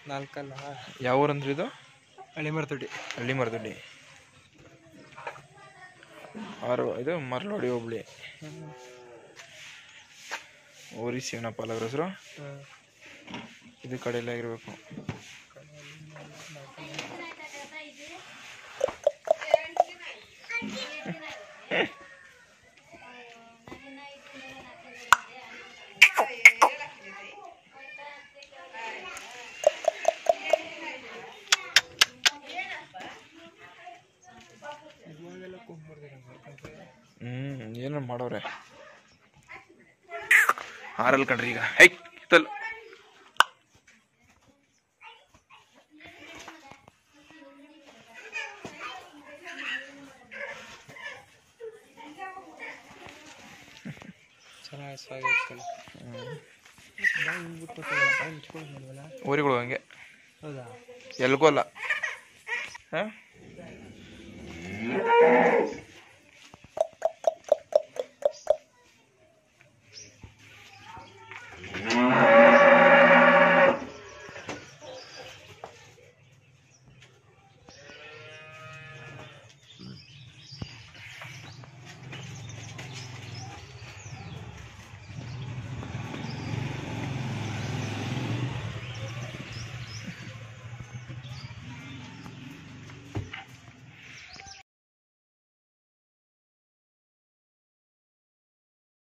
ನಾಲ್ಕಲ್ಲ ಯಾವ ಊರು ಅಂದ್ರೆ ಇದು ಹಳೆ ಮರ್ತೊಡ್ಡಿ ಹಳ್ಳಿ ಮರದೊಡ್ಡಿ ಆರು ಇದು ಮರಳೋಡಿ ಹೋಬಳಿ ಓರಿ ಶಿವನಪ್ಪ ಅಲ್ಲ ಅವ್ರ ಹೆಸರು ಇದು ಕಡೆಯಲ್ಲೇ ಆಗಿರ್ಬೇಕು ಇವಾಗೆಲ್ಲ ಕುಂಬರ್ದಿರ ಹ್ಞೂ ಏನೋ ಮಾಡೋರೆ ಆರಲ್ ಕಣ್ರಿ ಈಗ ಹೈ ತಲ್ ಚೆನ್ನಾಗಿ ಸಾಗಿಸ್ಕೊಳ್ಳಿ ಬಾಯಿ ಹಿಂಗ್ಬಿಟ್ಟು ಬಾಯಿ ಮುಚ್ಕೊಂಡು ನೋಡುವಲ್ಲ ಊರಿಗಳು ಹಂಗೆ ಹೌದಾ ಎಲ್ಗೂ ಅಲ್ಲ ಹಾಂ